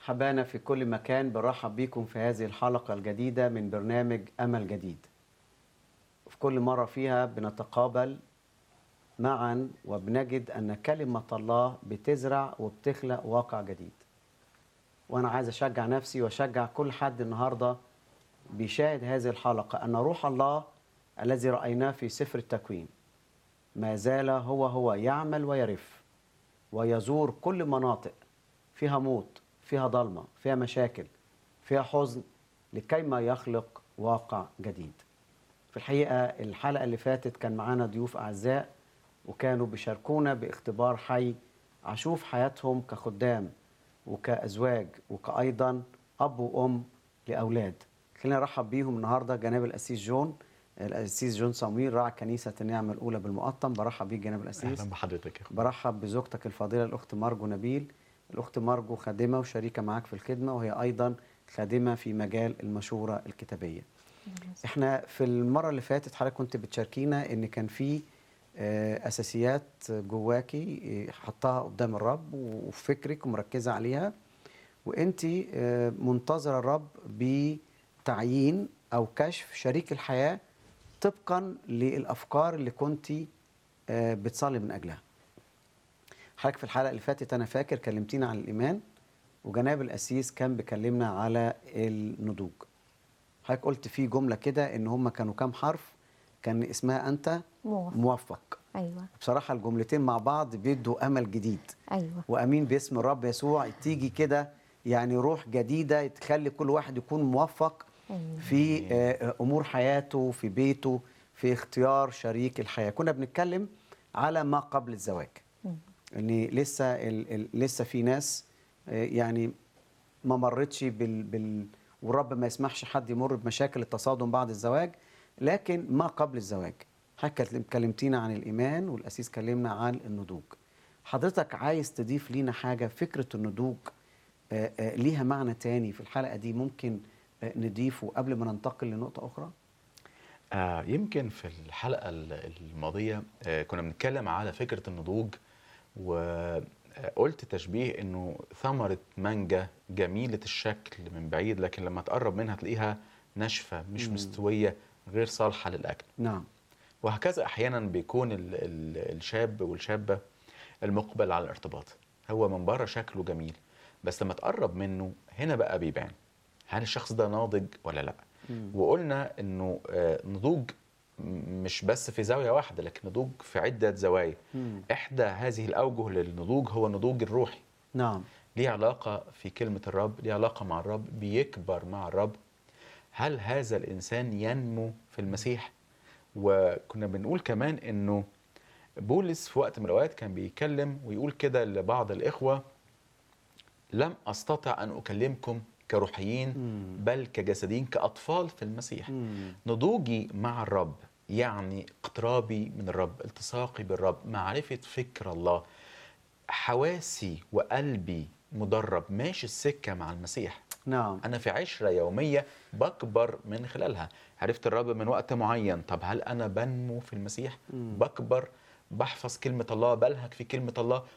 حبانا في كل مكان برحب بيكم في هذه الحلقة الجديدة من برنامج أمل جديد في كل مرة فيها بنتقابل معا وبنجد أن كلمة الله بتزرع وبتخلق واقع جديد وأنا عايز أشجع نفسي وأشجع كل حد النهاردة بيشاهد هذه الحلقة أن روح الله الذي رأيناه في سفر التكوين ما زال هو هو يعمل ويرف ويزور كل مناطق فيها موت فيها ضلمة فيها مشاكل فيها حزن لكي ما يخلق واقع جديد في الحقيقة الحلقة اللي فاتت كان معانا ضيوف أعزاء وكانوا بيشاركونا باختبار حي عشوف حياتهم كخدام وكأزواج وكأيضا أب وأم لأولاد خلينا نرحب بيهم النهاردة جناب الأسيس جون الأسيس جون صمويل راعي كنيسة النعمة الأولى بالمقطم برحب بيك جناب الأسيس اهلا بحضرتك يا اخويا برحب بزوجتك الفاضلة الأخت مارجو نبيل الأخت مارجو خادمة وشريكة معاك في الخدمة وهي أيضا خادمة في مجال المشورة الكتابية احنا في المرة اللي فاتت حضرتك كنت بتشاركينا ان كان في آه، اساسيات جواكي آه، حطها قدام الرب وفكرك ومركزة عليها وانت آه، منتظرة الرب بتعيين او كشف شريك الحياة طبقا للافكار اللي كنت بتصلي من اجلها حضرتك في الحلقة اللي فاتت انا فاكر كلمتينا عن الايمان وجناب القسيس كان بيكلمنا على النضوج حضرتك قلت في جملة كده ان هم كانوا كام حرف كان اسمها انت موافق موفق ايوه بصراحة الجملتين مع بعض بيدوا امل جديد ايوه وامين باسم الرب يسوع تيجي كده يعني روح جديدة تخلي كل واحد يكون موفق أيوة. في آه، امور حياته في بيته في اختيار شريك الحياة كنا بنتكلم على ما قبل الزواج مم. ان لسه ال ال لسه في ناس آه، يعني ما مرتش بال, بال والرب ما يسمحش حد يمر بمشاكل التصادم بعد الزواج لكن ما قبل الزواج حضرتك كلمتينا عن الايمان والاسيس كلمنا عن النضوج حضرتك عايز تضيف لينا حاجه فكره النضوج آه، آه، ليها معنى تاني في الحلقه دي ممكن آه، نضيفه قبل ما ننتقل لنقطه اخرى آه يمكن في الحلقه ال- الماضيه آه كنا بنتكلم على فكره النضوج وقلت تشبيه انه ثمره مانجا جميله الشكل من بعيد لكن لما تقرب منها تلاقيها ناشفه مش مم. مستويه غير صالحه للاكل نعم وهكذا احيانا بيكون ال ال الشاب والشابه المقبل على الارتباط هو من بره شكله جميل بس لما تقرب منه هنا بقى بيبان هل الشخص ده ناضج ولا لا مم. وقلنا انه آه، نضوج م- مش بس في زاويه واحده لكن نضوج في عده زوايا مم. احدى هذه الاوجه للنضوج هو النضوج الروحي نعم ليه علاقه في كلمه الرب ليه علاقه مع الرب بيكبر مع الرب هل هذا الانسان ينمو في المسيح وكنا بنقول كمان انه بولس في وقت من الاوقات كان بيتكلم ويقول كده لبعض الاخوه لم استطع ان اكلمكم كروحيين مم. بل كجسديين كاطفال في المسيح مم. نضوجي مع الرب يعني اقترابي من الرب التصاقي بالرب معرفه فكر الله حواسي وقلبي مدرب ماشي السكه مع المسيح نعم انا في عشره يوميه بكبر من خلالها عرفت الرب من وقت معين طب هل انا بنمو في المسيح مم. بكبر بحفظ كلمه الله بلهج في كلمه الله